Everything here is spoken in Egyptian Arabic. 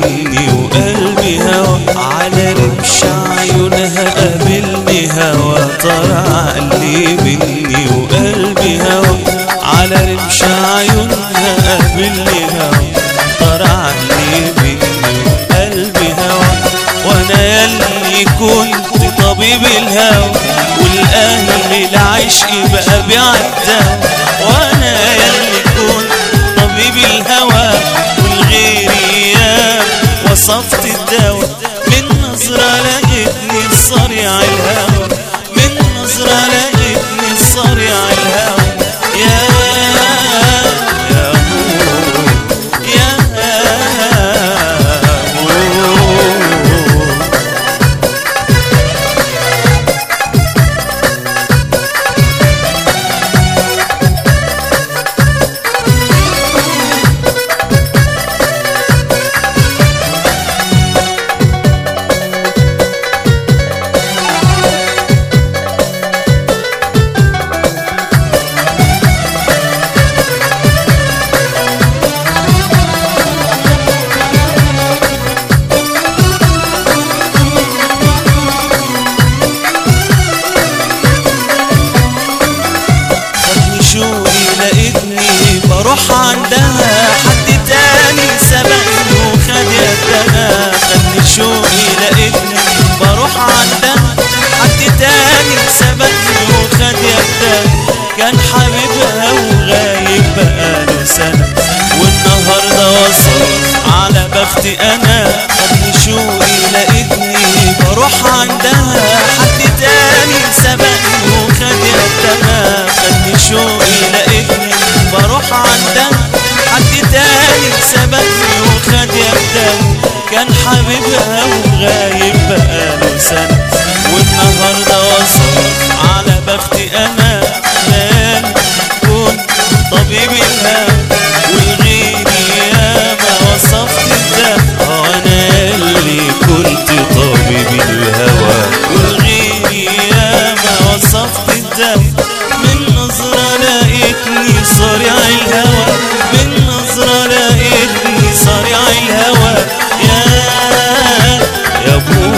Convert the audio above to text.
مني وقلبي هوا على رمش عيونها قابلني هوا طلع لي مني وقلبي هوا على رمش عيونها قابلني هوا طلع لي مني وقلبي هوا وانا يلي كنت طبيب الهوى والاهل العشق بقى بيعدى وانا يلي كنت طبيب الهوى والغيري يا وصفت الدواء من نظرة لقيتني صريع الهوى من نظرة لقيتني صريع الهوى يا يا هو يا هو خدني شوقي لقيتني بروح عندها حد تاني سبقني وخد يدها خدني شوقي لقيتني بروح عندها حد تاني سبقني وخد يدها كان حبيبها وغايب بقاله سنة والنهاردة وصل على بختي أنا خدني شوقي لقيتني بروح عندها حد تاني سبقني وخد يدها خدني شوقي لقيتني بروح عندها حد تاني سبقني وخد يدها كان حبيبها وغايب بقاله سنة والنهاردة وصل على بختي أنا لأن كنت طبيب الهوى والغيري ياما وصفت الدم وانا اللي كنت طبيب الهوى والغيري ياما وصفت الدم من نظرة لقيتني صريع الهوى من نظرة لقيتني صريع الهوى يا يا ابو